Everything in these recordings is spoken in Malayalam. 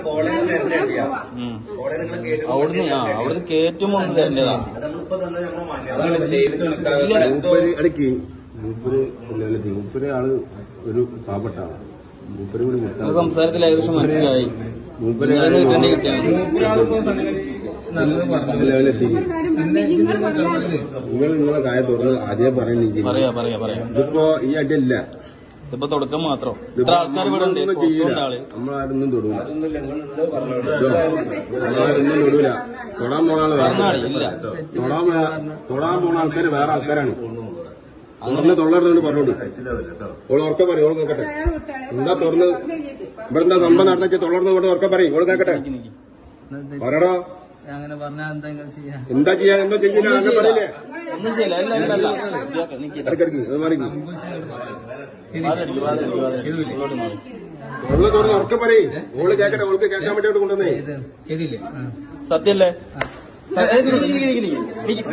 കോളേജിൽ നേരത്തെ അറിയാം ഉം. കോളേജ് നിങ്ങൾ കേട്ടു അവിടുന്ന് ആ അവിടുന്ന് കേറ്റുമ്പോ ഒന്ന് തന്നെയാ അത് നമ്മളിപ്പോ തന്നെ നമ്മളെ മാന്യത അതാണ് ചെയ്തിട്ട് മൂപ്പര് അടക്കി മൂപ്പര് ഇല്ലല്ലേ മൂപ്പര് ആള് ഒരു പാവപ്പെട്ട ആളാണ് മൂപ്പര് കൂടി നിങ്ങളെ മുട്ടാ സംസാരത്തിൽ ഏകദേശം മനസ്സിലായി മൂപ്പര് ഇങ്ങനെ കിട്ടേണ്ടി കിട്ടിയാൽ നല്ലത് പറഞ്ഞു ലെവലെത്തി കാര്യം പറഞ്ഞ് നിങ്ങൾ പറയാതെ നിങ്ങൾ നിങ്ങളെ കാര്യം തുറന്ന് ആദ്യം പറയുന്നെങ്കിൽ പറയാ പറയാ പറയാ ഇതിപ്പോ ഈ അടിയല്ല ഇതിപ്പോ തുടക്കം മാത്രം ഇത്ര ആൾക്കാർ ഇവിടെ ഉണ്ട് ഒന്നും പുറത്തുണ്ട് ചെയ്യില്ല ആള് നമ്മളാരൊന്നും തൊടൂല അതൊന്നുമില്ല നിങ്ങളുണ്ട് പറഞ്ഞോളൂ നമ്മളാരൊന്നും തൊടൂല തൊടാൻ പോണ ആള് വേറെ പറഞ്ഞാളി, ഇല്ല. തൊടാൻ പോ- തൊടാൻ പോണ ആൾക്കാര് വേറെ ആൾക്കാരാണ് അങ്ങനെ തൊള്ളറിനോട് പറഞ്ഞോളൂ ഓള് ഉറക്ക പറയും ഓള് നോക്കട്ടെ അയാൾ വിട്ടാളെ എന്താ തുറന്ന് ഇവിടെ എന്താ സംഭവം നടന്നു തുള്ളർന്ന് കൊണ്ട് ഉറക്ക പറയും ഓള് കേക്കട്ടെ പറയടോ അങ്ങനെ പറഞ്ഞാൽ എന്തെങ്കിലും ചെയ്യാം എന്താ ചെയ്യാ എന്താ ചെയ്യില്ല അങ്ങനെ പറയില്ലേ ഒന്നും ചെയ്യില്ല അല്ല അല്ല അല്ല ഇതാക്ക്, നിക്ക്. ഇടയ്ക്കിടയ്ക്ക് അത് പറയും വാതിലടിക്ക്, വാതിലടിക്ക്, വാതിലടിക്ക്. ഇങ്ങോട്ട് മാറി. ഓള് തുറന്ന് ഉറക്ക പറയും ഓള് കേക്കട്ടെ ഓൾക്ക് കേൾക്കാൻ വേണ്ടി ഇവിടെ കൊണ്ടുവന്നേ ചെയ്തില്ലേ സത്യല്ലേ സ- ഏ, നിക്ക്, നിക്ക്, നിക്ക്, നിക്ക്, നിക്ക്.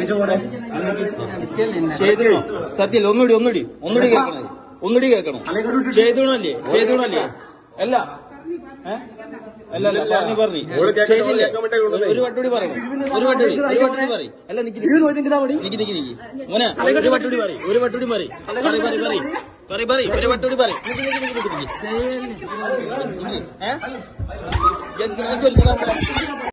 ചെയ്തണോ സത്യല്ലേ ഒന്നുകൂടി ഒന്നുകൂടി ഒന്നുകൂടി കേൾക്കണേ ഒന്നുകൂടി കേൾക്കണം ചെയ്തണല്ലേ ചെയ്തണല്ലേ അല്ല ഏ? അല്ല അല്ല പറഞ്ഞു പറഞ്ഞു ഓള് കേൾക്കാൻ ചെയ്തില്ലേ കേൾക്കാൻ വേണ്ടി കൊണ്ടുവന്നേ. ഒരു വട്ടൂടി പറയണം ഒരു വട്ടൂടി ഒരു വട്ടൂടി പറയും അല്ല നിക്ക് നിക്ക് നിക്ക് നിക്ക് നിക്ക് മോനെ ഒരു വട്ടൂടി പറയും ഒരു വട്ടൂടി പറയും പറയും പറയും പറയും പറയും പറയും ഒരു വട്ടൂടി പറയും നിക്ക് നിക്ക് നിക്ക് നിക്ക് നിക്ക്. നിക്ക്. ഏ? ഞാൻ ചോദിച്ചതാ